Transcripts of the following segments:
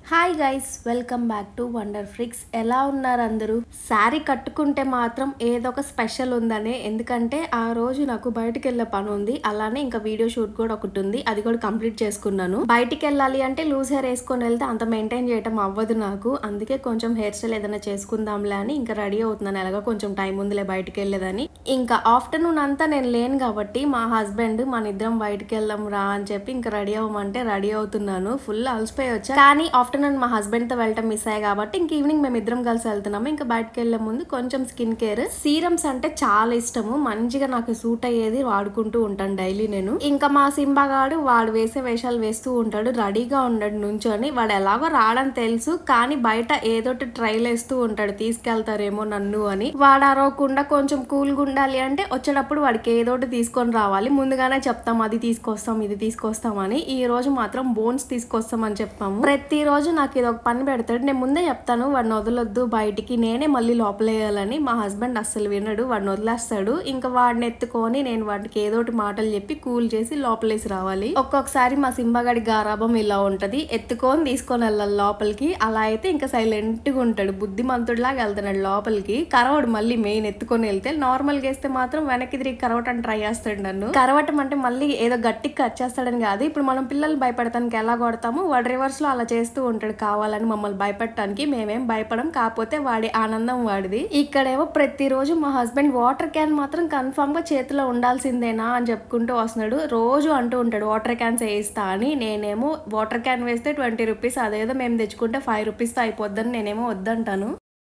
Hi guys welcome back to wonder freaks ఎలా ఉన్నారు అందరూ శారీ కట్టుకుంటే మాత్రం ఏదో ఒక స్పెషల్ ఉందనే ఎందుకంటే ఆ రోజు నాకు బయటికి వెళ్ళే పని ఉంది అలానే ఇంకా వీడియో షూట్ కూడా ఒకటి ఉంది అది కూడా కంప్లీట్ చేసుకున్నాను బయటికి వెళ్ళాలి అంటే లూజ్ హెయిర్ వేసుకొని వెళ్తే అంత మెయింటైన్ చేయడం అవ్వదు నాకు అందుకే కొంచెం హెయిర్ స్టైల్ ఏదైనా చేసుకుందాంలే అని ఇంకా రెడీ అవుతున్నాను ఎలాగో కొంచెం టైం ఉందిలే బయటికి వెళ్ళేదని ఇంకా ఆఫ్టర్నూన్ అంతా నేను లేను కాబట్టి మా హస్బెండ్ మన ఇద్దరం బయటికి వెళ్దాం రా అని చెప్పి ఇంకా రెడీ అవ్వమంటే రెడీ అవుతున్నాను ఫుల్ అలసిపోయి వచ్చా కానీ ఆఫ్టర్నూన్ మా హస్బెండ్ తో వెళ్ళటం మిస్ అయ్యాయి కాబట్టి ఇంక ఈవినింగ్ మేము ఇద్దరం కలిసి వెళ్తున్నాము ఇంకా బయటకు వెళ్లే ముందు కొంచెం స్కిన్ కేర్ సీరమ్స్ అంటే చాలా ఇష్టము మంచిగా నాకు సూట్ అయ్యేది వాడుకుంటూ ఉంటాను డైలీ నేను ఇంకా మా సింబాగాడు వాడు వేసే వేషాలు వేస్తూ ఉంటాడు రెడీగా ఉన్నాడు నుంచొని వాడు ఎలాగో రావడం తెలుసు కానీ బయట ఏదోటి ట్రైల్ వేస్తూ ఉంటాడు తీసుకెళ్తారేమో నన్ను అని వాడు అరవకుండా కొంచెం కూల్గా ఉండాలి అంటే వచ్చేటప్పుడు వాడికి ఏదోటి తీసుకొని రావాలి ముందుగానే చెప్తాం అది తీసుకొస్తాం ఇది తీసుకొస్తాం అని ఈ రోజు మాత్రం బోన్స్ తీసుకొస్తాం అని చెప్తాము ప్రతి రోజు నాకు ఇది ఒక పని పెడతాడు నేను ముందే చెప్తాను వాడిని వదలొద్దు బయటికి నేనే మళ్ళీ లోపలేయాలని మా హస్బెండ్ అస్సలు వినడు వాడిని వదిలేస్తాడు ఇంకా వాడిని ఎత్తుకొని నేను వాడికి ఏదోటి మాటలు చెప్పి కూల్ చేసి లోపలేసి రావాలి ఒక్కొక్కసారి మా సింబగాడి గారాబం ఇలా ఉంటది ఎత్తుకొని తీసుకొని వెళ్ళాలి లోపలికి అలా అయితే ఇంకా సైలెంట్ గా ఉంటాడు బుద్ధిమంతుడిలాగా వెళ్తున్నాడు లోపలికి కరవడు మళ్ళీ మెయిన్ ఎత్తుకొని వెళ్తే నార్మల్ గా వేస్తే మాత్రం వెనక్కి తిరిగి కరవటం ట్రై చేస్తాడు నన్ను కరవటం అంటే మళ్ళీ ఏదో గట్టికి కట్ చేస్తాడని కాదు ఇప్పుడు మనం పిల్లలు భయపెడతానికి ఎలా కొడతామో వాడు రివర్స్ లో అలా చేస్తూ ఉంటాడు కావాలని మమ్మల్ని భయపెట్టడానికి మేమేం భయపడం కాకపోతే వాడి ఆనందం వాడిది ఇక్కడేమో ప్రతిరోజు మా హస్బెండ్ వాటర్ క్యాన్ మాత్రం కన్ఫామ్ గా చేతిలో ఉండాల్సిందేనా అని చెప్పుకుంటూ వస్తున్నాడు రోజు అంటూ ఉంటాడు వాటర్ క్యాన్స్ వేయిస్తా అని నేనేమో వాటర్ క్యాన్ వేస్తే ట్వంటీ రూపీస్ అదేదో మేము తెచ్చుకుంటే ఫైవ్ రూపీస్తో అయిపోద్దని నేనేమో వద్దంటాను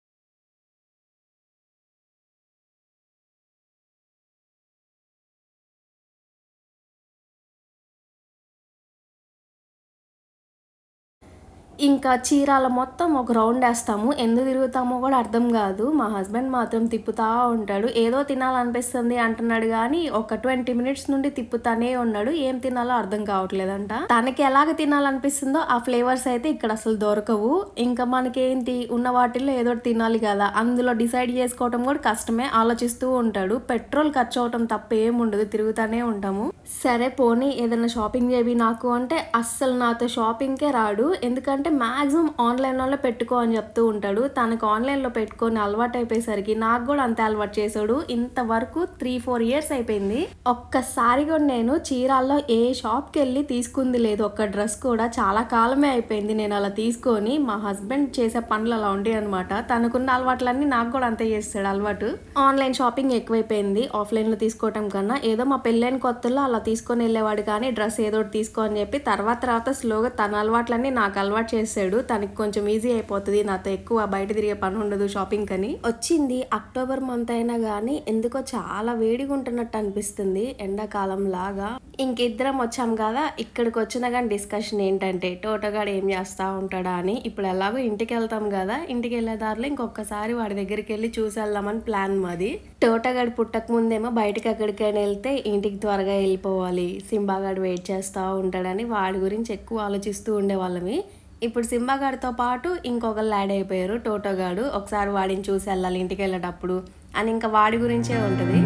ఇంకా చీరాల మొత్తం ఒక రౌండ్ వేస్తాము ఎందుకు తిరుగుతామో కూడా అర్థం కాదు మా హస్బెండ్ మాత్రం తిప్పుతా ఉంటాడు ఏదో తినాలనిపిస్తుంది అంటున్నాడు కానీ ఒక ట్వంటీ మినిట్స్ నుండి తిప్పుతానే ఉన్నాడు ఏం తినాలో అర్థం కావట్లేదంట తనకి ఎలాగ తినాలనిపిస్తుందో ఆ ఫ్లేవర్స్ అయితే ఇక్కడ అసలు దొరకవు ఇంకా మనకేంటి ఉన్న వాటిల్లో ఏదో ఒకటి తినాలి కదా అందులో డిసైడ్ చేసుకోవటం కూడా కష్టమే ఆలోచిస్తూ ఉంటాడు పెట్రోల్ ఖర్చు అవటం తప్ప ఏం ఉండదు తిరుగుతానే ఉంటాము సరే పోనీ ఏదైనా షాపింగ్ చేవి నాకు అంటే అస్సలు నాతో షాపింగ్కే రాడు ఎందుకంటే మాక్సిమం ఆన్లైన్లో పెట్టుకో అని చెప్తూ ఉంటాడు తనకు ఆన్లైన్లో పెట్టుకొని అలవాటు అయిపోయేసరికి నాకు కూడా అంతే అలవాటు చేశాడు ఇంతవరకు త్రీ ఫోర్ ఇయర్స్ అయిపోయింది ఒక్కసారి కూడా నేను చీరాల్లో ఏ షాప్కి వెళ్ళి తీసుకుంది లేదు ఒక్క డ్రెస్ కూడా చాలా కాలమే అయిపోయింది నేను అలా తీసుకొని మా హస్బెండ్ చేసే పనులు అలా ఉంటాయి అనమాట తనకున్న అలవాట్లన్నీ నాకు కూడా అంతే చేస్తాడు అలవాటు ఆన్లైన్ షాపింగ్ ఎక్కువైపోయింది ఆఫ్లైన్లో తీసుకోవటం కన్నా ఏదో మా పెళ్ళైన కొత్తలో అలా తీసుకొని వెళ్ళేవాడు కానీ డ్రెస్ ఏదో ఒకటి తీసుకో అని చెప్పి తర్వాత తర్వాత స్లోగా తన అలవాట్లన్నీ నాకు అలవాటు చేసాడు తనకి కొంచెం ఈజీ అయిపోతుంది నాతో ఎక్కువ బయట తిరిగే పని ఉండదు షాపింగ్ అని వచ్చింది అక్టోబర్ మంత్ అయినా కానీ ఎందుకో చాలా వేడిగా ఉంటున్నట్టు అనిపిస్తుంది ఎండాకాలం లాగా ఇంకిద్దరం వచ్చాం కదా ఇక్కడికి వచ్చినా కానీ డిస్కషన్ ఏంటంటే టోటోగాడు ఏం చేస్తా ఉంటాడా అని ఇప్పుడు ఎలాగో ఇంటికి వెళ్తాం కదా ఇంటికి వెళ్ళే దారిలో ఇంకొకసారి వాడి దగ్గరికి వెళ్ళి చూసి వెళ్దామని ప్లాన్ మాది టోటోగాడు పుట్టక ముందేమో బయటకి ఎక్కడికైనా వెళ్తే ఇంటికి త్వరగా వెళ్ళిపోవాలి సింబాగాడు వెయిట్ చేస్తూ ఉంటాడని వాడి గురించి ఎక్కువ ఆలోచిస్తూ ఉండేవాళ్ళమి ఇప్పుడు సింబాగాడితో పాటు ఇంకొకరు యాడ్ అయిపోయారు టోటోగాడు ఒకసారి వాడిని చూసి వెళ్ళాలి ఇంటికి వెళ్ళేటప్పుడు అని ఇంకా వాడి గురించే ఉంటుంది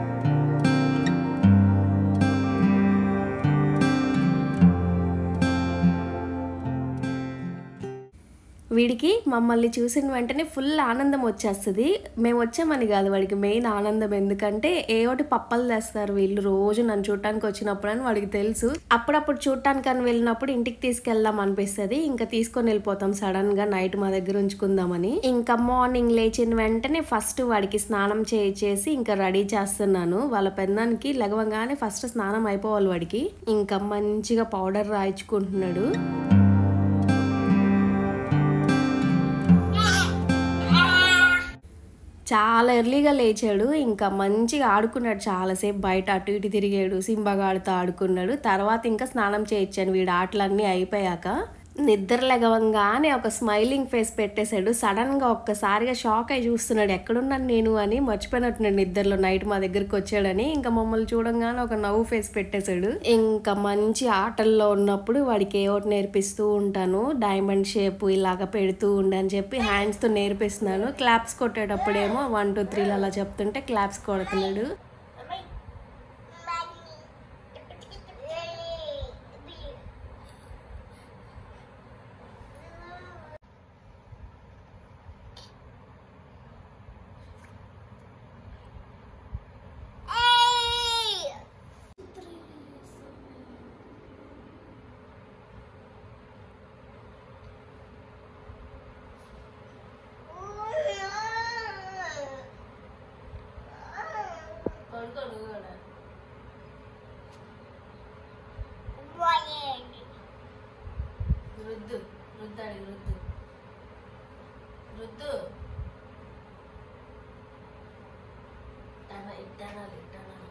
వీడికి మమ్మల్ని చూసిన వెంటనే ఫుల్ ఆనందం వచ్చేస్తుంది మేము వచ్చామని కాదు వాడికి మెయిన్ ఆనందం ఎందుకంటే ఏ ఒకటి పప్పలు తెస్తారు వీళ్ళు రోజు నన్ను చూడటానికి వచ్చినప్పుడు అని వాడికి తెలుసు అప్పుడప్పుడు చూడటానికి అని వెళ్ళినప్పుడు ఇంటికి తీసుకెళ్దాం అనిపిస్తుంది ఇంకా తీసుకొని వెళ్ళిపోతాం సడన్ గా నైట్ మా దగ్గర ఉంచుకుందామని ఇంకా మార్నింగ్ లేచిన వెంటనే ఫస్ట్ వాడికి స్నానం చేసి ఇంకా రెడీ చేస్తున్నాను వాళ్ళ పెన్నానికి లెగవంగానే ఫస్ట్ స్నానం అయిపోవాలి వాడికి ఇంకా మంచిగా పౌడర్ రాయించుకుంటున్నాడు చాలా ఎర్లీగా లేచాడు ఇంకా మంచిగా ఆడుకున్నాడు చాలాసేపు బయట అటు ఇటు తిరిగాడు సింబగాడుతో ఆడుకున్నాడు తర్వాత ఇంకా స్నానం చేయించాను వీడు ఆటలన్నీ అయిపోయాక నిద్ర లెగవంగానే ఒక స్మైలింగ్ ఫేస్ పెట్టేశాడు సడన్ గా ఒక్కసారిగా షాక్ అయి చూస్తున్నాడు ఎక్కడున్నాను నేను అని మర్చిపోయినట్టున్నాడు నిద్రలో నైట్ మా దగ్గరికి వచ్చాడని ఇంకా మమ్మల్ని చూడంగానే ఒక నవ్వు ఫేస్ పెట్టేశాడు ఇంకా మంచి ఆటల్లో ఉన్నప్పుడు వాడికి ఏ ఒకటి నేర్పిస్తూ ఉంటాను డైమండ్ షేప్ ఇలాగ పెడుతూ ఉండని చెప్పి హ్యాండ్స్ తో నేర్పిస్తున్నాను క్లాప్స్ కొట్టేటప్పుడేమో వన్ టూ త్రీలు అలా చెప్తుంటే క్లాప్స్ కొడుతున్నాడు రుద్దు అడిగి రుద్దు రుద్దు ఇట్టానా ఇట్టానాలి ఇట్టానాలి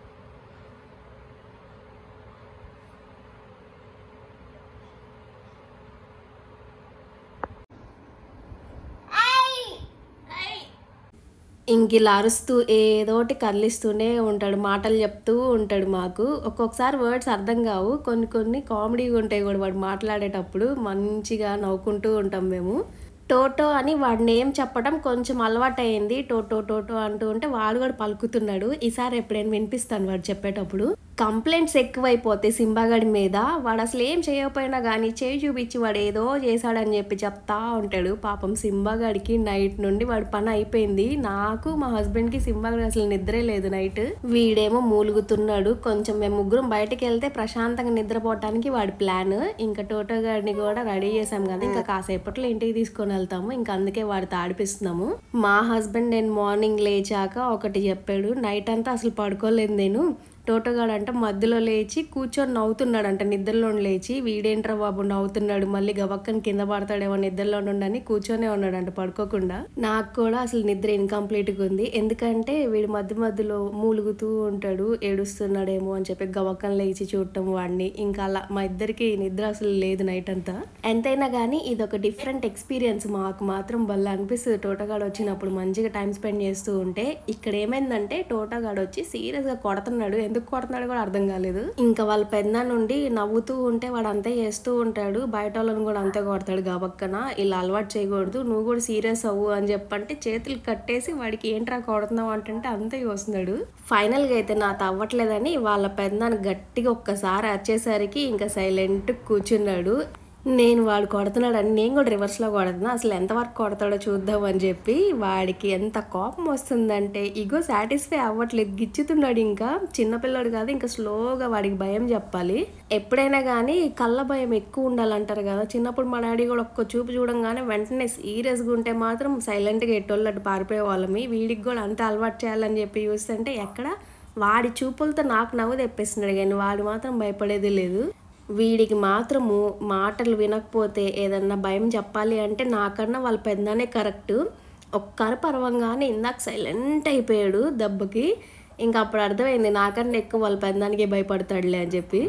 ఇంక ఇలా అరుస్తూ ఏదోటి కదిలిస్తూనే ఉంటాడు మాటలు చెప్తూ ఉంటాడు మాకు ఒక్కొక్కసారి వర్డ్స్ అర్థం కావు కొన్ని కొన్ని కామెడీగా ఉంటాయి కూడా వాడు మాట్లాడేటప్పుడు మంచిగా నవ్వుకుంటూ ఉంటాం మేము టోటో అని వాడి నేమ్ చెప్పడం కొంచెం అలవాటు అయింది టోటో టోటో అంటూ ఉంటే వాడు కూడా పలుకుతున్నాడు ఈసారి ఎప్పుడైనా వినిపిస్తాను వాడు చెప్పేటప్పుడు కంప్లైంట్స్ ఎక్కువైపోతాయి సింబాగడి మీద వాడు అసలు ఏం చేయకపోయినా కానీ చేయి చూపించి వాడు ఏదో చేశాడని చెప్పి చెప్తా ఉంటాడు పాపం సింబాగడికి నైట్ నుండి వాడి పని అయిపోయింది నాకు మా హస్బెండ్ కి సింబాగడి అసలు నిద్రే లేదు నైట్ వీడేమో మూలుగుతున్నాడు కొంచెం మేము ముగ్గురం బయటకు వెళ్తే ప్రశాంతంగా నిద్రపోవటానికి వాడి ప్లాన్ ఇంకా టోటో గాడిని కూడా రెడీ చేసాం కదా ఇంకా కాసేపట్లో ఇంటికి తీసుకొని వెళ్తాము ఇంకా అందుకే వాడితో ఆడిపిస్తున్నాము మా హస్బెండ్ నేను మార్నింగ్ లేచాక ఒకటి చెప్పాడు నైట్ అంతా అసలు పడుకోలేదు నేను టోటోగాడు అంటే మధ్యలో లేచి కూర్చొని నవ్వుతున్నాడంట నిద్రలో లేచి వీడేంట్రా బాబు నవ్వుతున్నాడు మళ్ళీ గబక్కని కింద పడతాడేమో నిద్రలో ఉండని కూర్చొనే ఉన్నాడంట పడుకోకుండా నాకు కూడా అసలు నిద్ర ఇన్కంప్లీట్గా ఉంది ఎందుకంటే వీడు మధ్య మధ్యలో మూలుగుతూ ఉంటాడు ఏడుస్తున్నాడేమో అని చెప్పి గబక్కన లేచి చూడటం వాడిని ఇంకా అలా మా ఇద్దరికి నిద్ర అసలు లేదు నైట్ అంతా ఎంతైనా కానీ ఇది ఒక డిఫరెంట్ ఎక్స్పీరియన్స్ మాకు మాత్రం భలే అనిపిస్తుంది టోటోగాడు వచ్చినప్పుడు మంచిగా టైం స్పెండ్ చేస్తూ ఉంటే ఇక్కడ ఏమైందంటే టోటోగాడు వచ్చి సీరియస్ గా కొడుతున్నాడు ఎందుకు కొడుతున్నాడు కూడా అర్థం కాలేదు ఇంకా వాళ్ళ పెద్ద నుండి నవ్వుతూ ఉంటే వాడు అంతే చేస్తూ ఉంటాడు బయట వాళ్ళని కూడా అంతే కొడతాడు కాబక్కన ఇలా అలవాటు చేయకూడదు నువ్వు కూడా సీరియస్ అవ్వు అని చెప్పంటే చేతులు కట్టేసి వాడికి ఏంట్రా కొడుతున్నావు అంటే అంతే వస్తున్నాడు ఫైనల్ గా అయితే నాతో అవ్వట్లేదని వాళ్ళ పెద్దాన్ని గట్టిగా ఒక్కసారి వచ్చేసరికి ఇంకా సైలెంట్ కూర్చున్నాడు నేను వాడు కొడుతున్నాడని నేను కూడా రివర్స్లో కొడుతున్నా అసలు ఎంతవరకు కొడతాడో చూద్దాం అని చెప్పి వాడికి ఎంత కోపం వస్తుందంటే ఇగో సాటిస్ఫై అవ్వట్లేదు గిచ్చుతున్నాడు ఇంకా చిన్నపిల్లడు కాదు ఇంకా స్లోగా వాడికి భయం చెప్పాలి ఎప్పుడైనా కానీ కళ్ళ భయం ఎక్కువ ఉండాలంటారు కదా చిన్నప్పుడు మా డాడీ కూడా ఒక్క చూపు చూడంగానే వెంటనే సీరియస్గా ఉంటే మాత్రం సైలెంట్గా ఎట్టోళ్ళట్టు పారిపోయే వాళ్ళమి వీడికి కూడా అంత అలవాటు చేయాలని చెప్పి చూస్తుంటే ఎక్కడ వాడి చూపులతో నాకు నవ్వు తెప్పిస్తున్నాడు కానీ వాడు మాత్రం భయపడేది లేదు వీడికి మాత్రము మాటలు వినకపోతే ఏదన్నా భయం చెప్పాలి అంటే నాకన్నా వాళ్ళ పెద్దనే కరెక్ట్ ఒక్కరు పర్వంగానే ఇందాక సైలెంట్ అయిపోయాడు దెబ్బకి ఇంకా అప్పుడు అర్థమైంది నాకన్నా ఎక్కువ వాళ్ళ పెద్దానికి భయపడతాడులే అని చెప్పి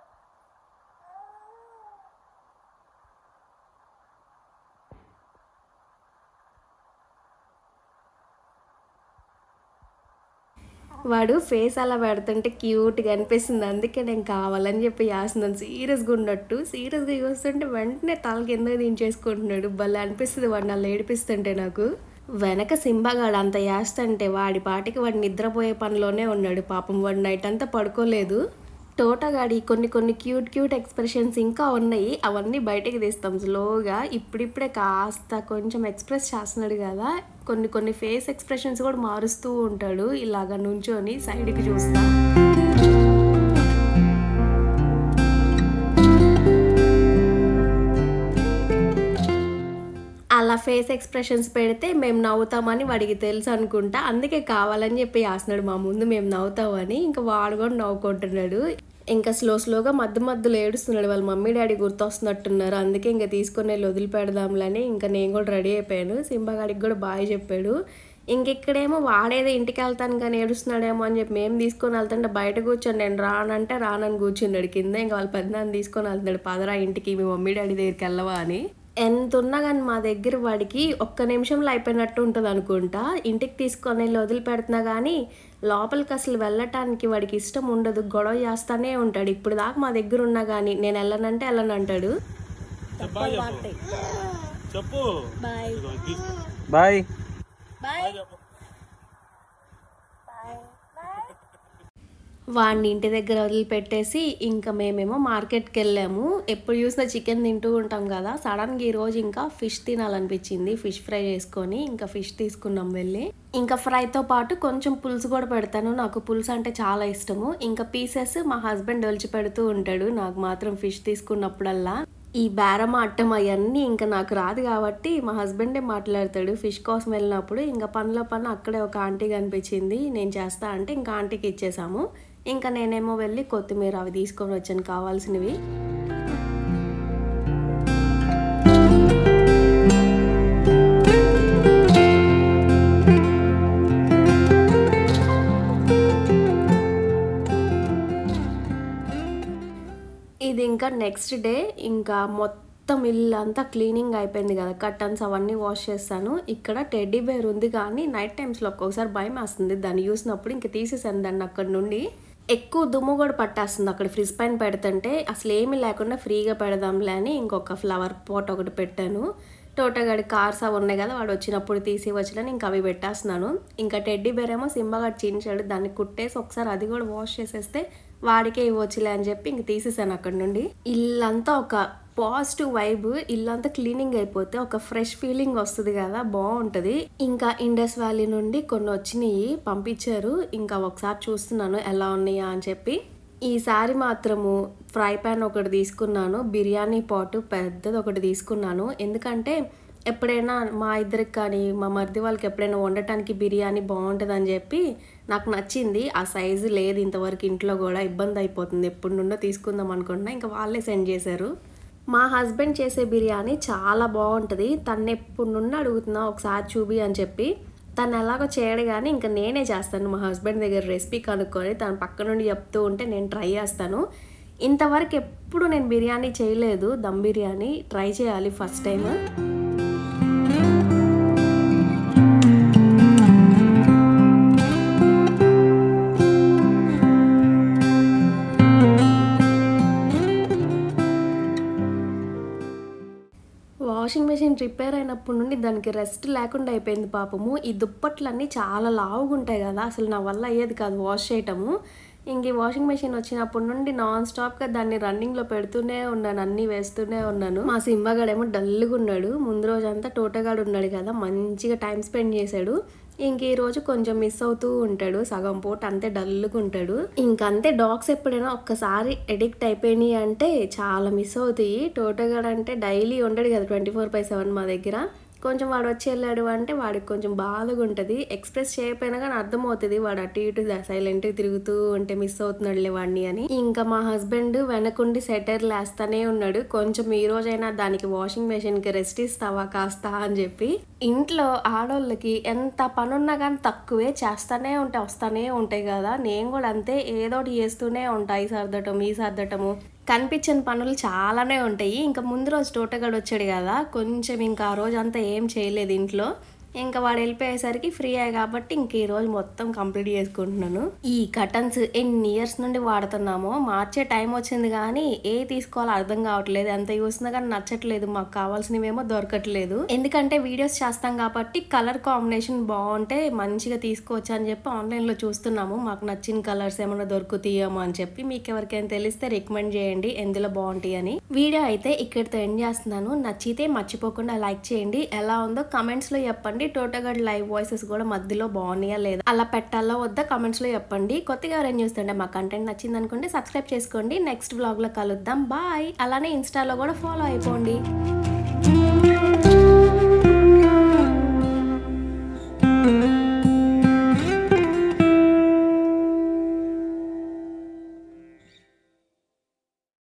వాడు ఫేస్ అలా పెడుతుంటే క్యూట్గా అనిపిస్తుంది అందుకే నేను కావాలని చెప్పి చేస్తున్నాను సీరియస్గా ఉన్నట్టు సీరియస్గా చూస్తుంటే వెంటనే తల కింద దించేసుకుంటున్నాడు భలే అనిపిస్తుంది వాడు నన్ను ఏడిపిస్తుంటే నాకు వెనక సింబాగాడు అంత చేస్తుంటే వాడి పాటికి వాడు నిద్రపోయే పనిలోనే ఉన్నాడు పాపం వాడు నైట్ అంతా పడుకోలేదు తోటగాడి కొన్ని కొన్ని క్యూట్ క్యూట్ ఎక్స్ప్రెషన్స్ ఇంకా ఉన్నాయి అవన్నీ బయటకు తీస్తాం స్లోగా ఇప్పుడిప్పుడే కాస్త కొంచెం ఎక్స్ప్రెస్ చేస్తున్నాడు కదా కొన్ని కొన్ని ఫేస్ ఎక్స్ప్రెషన్స్ కూడా మారుస్తూ ఉంటాడు ఇలాగ నుంచొని సైడ్కి చూస్తా అలా ఫేస్ ఎక్స్ప్రెషన్స్ పెడితే మేము నవ్వుతామని వాడికి తెలుసు అనుకుంటా అందుకే కావాలని చెప్పి వేస్తున్నాడు మా ముందు మేము నవ్వుతామని ఇంకా వాడు కూడా నవ్వుకుంటున్నాడు ఇంకా స్లో స్లోగా మధ్య మధ్యలో ఏడుస్తున్నాడు వాళ్ళ మమ్మీ డాడీ గుర్తొస్తున్నట్టున్నారు అందుకే ఇంకా తీసుకొని వెళ్ళి వదిలిపెడదాంలని ఇంకా నేను కూడా రెడీ అయిపోయాను సింబాగాడికి కూడా బాయ్ చెప్పాడు ఇంకెక్కడేమో వాడేదో ఇంటికి వెళ్తాను కానీ ఏడుస్తున్నాడేమో అని చెప్పి మేము తీసుకొని వెళ్తుంటే బయట కూర్చొని నేను రానంటే రానని కూర్చున్నాడు కింద ఇంకా వాళ్ళ పెద్దనాన్ని తీసుకొని వెళ్తున్నాడు పదరా ఇంటికి మీ మమ్మీ డాడీ దగ్గరికి వెళ్ళవా అని ఎంత ఉన్నా కానీ మా దగ్గర వాడికి ఒక్క నిమిషంలో అయిపోయినట్టు ఉంటుంది అనుకుంటా ఇంటికి తీసుకొని వెళ్ళి వదిలిపెడుతున్నా కానీ లోపలికి అసలు వెళ్ళటానికి వాడికి ఇష్టం ఉండదు గొడవ చేస్తానే ఉంటాడు ఇప్పుడు దాకా మా దగ్గర ఉన్నా కానీ నేను వెళ్ళనంటే వెళ్ళనంటాడు బాయ్ చెప్పు చెప్పు బాయ్ ఇదిగో తీసుకో. బాయ్ బాయ్ వాడిని ఇంటి దగ్గర వదిలిపెట్టేసి ఇంకా మేమేమో మార్కెట్కి వెళ్ళాము ఎప్పుడు చూసినా చికెన్ తింటూ ఉంటాం కదా సడన్గా ఈరోజు ఇంకా ఫిష్ తినాలనిపించింది ఫిష్ ఫ్రై చేసుకొని ఇంకా ఫిష్ తీసుకున్నాం వెళ్ళి ఇంకా ఫ్రైతో పాటు కొంచెం పులుసు కూడా పెడతాను నాకు పులుసు అంటే చాలా ఇష్టము ఇంకా పీసెస్ మా హస్బెండ్ ఒలిచి పెడుతూ ఉంటాడు నాకు మాత్రం ఫిష్ తీసుకున్నప్పుడల్లా ఈ బేరం అట్టం అవన్నీ ఇంకా నాకు రాదు కాబట్టి మా హస్బెండే మాట్లాడతాడు ఫిష్ కోసం వెళ్ళినప్పుడు ఇంకా పనిలో పని అక్కడే ఒక ఆంటీ కనిపించింది నేను చేస్తా అంటే ఇంకా ఆంటీకి ఇచ్చేసాము ఇంకా నేనేమో వెళ్ళి కొత్తిమీర అవి తీసుకొని వచ్చాను కావాల్సినవి ఇంకా నెక్స్ట్ డే ఇంకా మొత్తం ఇల్లు అంతా క్లీనింగ్ అయిపోయింది కదా కర్టన్స్ అవన్నీ వాష్ చేస్తాను ఇక్కడ టెడ్డీ బేర్ ఉంది కానీ నైట్ టైమ్స్లో ఒక్కొక్కసారి భయం వేస్తుంది దాన్ని చూసినప్పుడు ఇంకా తీసేసాను దాన్ని అక్కడ నుండి ఎక్కువ దుమ్ము కూడా పట్టేస్తుంది అక్కడ ఫ్రిడ్జ్ పైన పెడుతుంటే అసలు ఏమీ లేకుండా ఫ్రీగా పెడదాంలే అని ఇంకొక ఫ్లవర్ పాట్ ఒకటి పెట్టాను తోటగాడి కార్స్ అవి ఉన్నాయి కదా వాడు వచ్చినప్పుడు తీసి వచ్చిన ఇంకా అవి పెట్టేస్తున్నాను ఇంకా టెడ్డీ బేర్ ఏమో సింబగాడు చించాడు దాన్ని కుట్టేసి ఒకసారి అది కూడా వాష్ చేసేస్తే వాడికే ఇవ్వచ్చులే అని చెప్పి ఇంక తీసేసాను అక్కడ నుండి ఇల్లంతా ఒక పాజిటివ్ వైబ్ ఇల్లంతా క్లీనింగ్ అయిపోతే ఒక ఫ్రెష్ ఫీలింగ్ వస్తుంది కదా బాగుంటుంది ఇంకా ఇండస్ వ్యాలీ నుండి కొన్ని వచ్చినాయి పంపించారు ఇంకా ఒకసారి చూస్తున్నాను ఎలా ఉన్నాయా అని చెప్పి ఈసారి మాత్రము ఫ్రై పాన్ ఒకటి తీసుకున్నాను బిర్యానీ పాటు పెద్దది ఒకటి తీసుకున్నాను ఎందుకంటే ఎప్పుడైనా మా ఇద్దరికి కానీ మా మరిది వాళ్ళకి ఎప్పుడైనా వండటానికి బిర్యానీ బాగుంటుంది అని చెప్పి నాకు నచ్చింది ఆ సైజు లేదు ఇంతవరకు ఇంట్లో కూడా ఇబ్బంది అయిపోతుంది ఎప్పుడు నుండో తీసుకుందాం అనుకుంటున్నా ఇంకా వాళ్ళే సెండ్ చేశారు మా హస్బెండ్ చేసే బిర్యానీ చాలా బాగుంటుంది తను ఎప్పుడు నుండి అడుగుతున్నా ఒకసారి చూపి అని చెప్పి తను ఎలాగో చేయడు కానీ ఇంకా నేనే చేస్తాను మా హస్బెండ్ దగ్గర రెసిపీ కనుక్కొని తను పక్క నుండి చెప్తూ ఉంటే నేను ట్రై చేస్తాను ఇంతవరకు ఎప్పుడు నేను బిర్యానీ చేయలేదు దమ్ బిర్యానీ ట్రై చేయాలి first time washing machine repair అయినప్పటి నుండి దానికి రెస్ట్ లేకుండా అయిపోయింది పాపము ఈ దుప్పట్లన్నీ చాలా లావుగా ఉంటాయి కదా అసలు నా వల్ల అయ్యేది కాదు వాష్ చేయటము ఇంక ఈ వాషింగ్ మెషిన్ వచ్చినప్పటి నుండి నాన్ స్టాప్గా దాన్ని రన్నింగ్లో పెడుతూనే ఉన్నాను అన్నీ వేస్తూనే ఉన్నాను మా సింబగాడేమో డల్గా ఉన్నాడు ముందు రోజంతా టోటగాడు ఉన్నాడు కదా మంచిగా టైం స్పెండ్ చేశాడు ఇంక ఈ రోజు కొంచెం మిస్ అవుతూ ఉంటాడు సగం పూట అంతే డల్గా ఉంటాడు ఇంకంతే డాగ్స్ ఎప్పుడైనా ఒక్కసారి ఎడిక్ట్ అయిపోయినాయి అంటే చాలా మిస్ అవుతాయి టోటోగాడు అంటే డైలీ ఉండడు కదా ట్వంటీ ఫోర్ బై సెవెన్ మా దగ్గర కొంచెం వాడు వచ్చి వెళ్ళాడు అంటే వాడికి కొంచెం బాధగా ఉంటుంది ఎక్స్ప్రెస్ చేయకపోయినా కానీ అర్థమవుతుంది వాడు అటు ఇటు సైలెంట్గా తిరుగుతూ ఉంటే మిస్ అవుతున్నాడులే వాడిని అని ఇంకా మా హస్బెండ్ వెనకుండి సెటర్ లేస్తానే ఉన్నాడు కొంచెం ఈ రోజైనా దానికి వాషింగ్ మెషిన్కి రెస్ట్ ఇస్తావా కాస్త అని చెప్పి ఇంట్లో ఆడోళ్ళకి ఎంత పనున్నా కానీ తక్కువే చేస్తానే ఉంటాయి వస్తానే ఉంటాయి కదా నేను కూడా అంతే ఏదో ఒకటి చేస్తూనే ఉంటాయి ఈ సర్దటం ఈ సర్దటము కనిపించని పనులు చాలానే ఉంటాయి ఇంకా ముందు రోజు తోటగాడు వచ్చాడు కదా కొంచెం ఇంకా ఆ రోజు అంతా ఏం చేయలేదు ఇంట్లో ఇంకా వాడు వెళ్ళిపోయేసరికి ఫ్రీ అయ్యి కాబట్టి ఇంక ఈ రోజు మొత్తం కంప్లీట్ చేసుకుంటున్నాను ఈ కటన్స్ ఎన్ని ఇయర్స్ నుండి వాడుతున్నామో మార్చే టైం వచ్చింది కానీ ఏ తీసుకోవాలో అర్థం కావట్లేదు ఎంత చూసినా కానీ నచ్చట్లేదు మాకు కావాల్సినవేమో దొరకట్లేదు ఎందుకంటే వీడియోస్ చేస్తాం కాబట్టి కలర్ కాంబినేషన్ బాగుంటే మంచిగా తీసుకోవచ్చు అని చెప్పి ఆన్లైన్లో చూస్తున్నాము మాకు నచ్చిన కలర్స్ ఏమైనా దొరుకుతాయేమో అని చెప్పి మీకు ఎవరికైనా తెలిస్తే రికమెండ్ చేయండి ఎందులో బాగుంటాయి అని వీడియో అయితే ఇక్కడితో ఎండ్ చేస్తున్నాను నచ్చితే మర్చిపోకుండా లైక్ చేయండి ఎలా ఉందో కమెంట్స్ లో చెప్పండి టోటోగడ్ లైవ్ వాయిసెస్ కూడా మధ్యలో బాగున్నాయా లేదా అలా పెట్టాలా వద్దా కమెంట్స్ లో చెప్పండి కొత్తగా ఎవరైనా చూస్తుంటే మా కంటెంట్ నచ్చింది అనుకుంటే సబ్స్క్రైబ్ చేసుకోండి నెక్స్ట్ వ్లాగ్ లో కలుద్దాం బాయ్ అలానే ఇన్స్టాలో కూడా ఫాలో అయిపోండి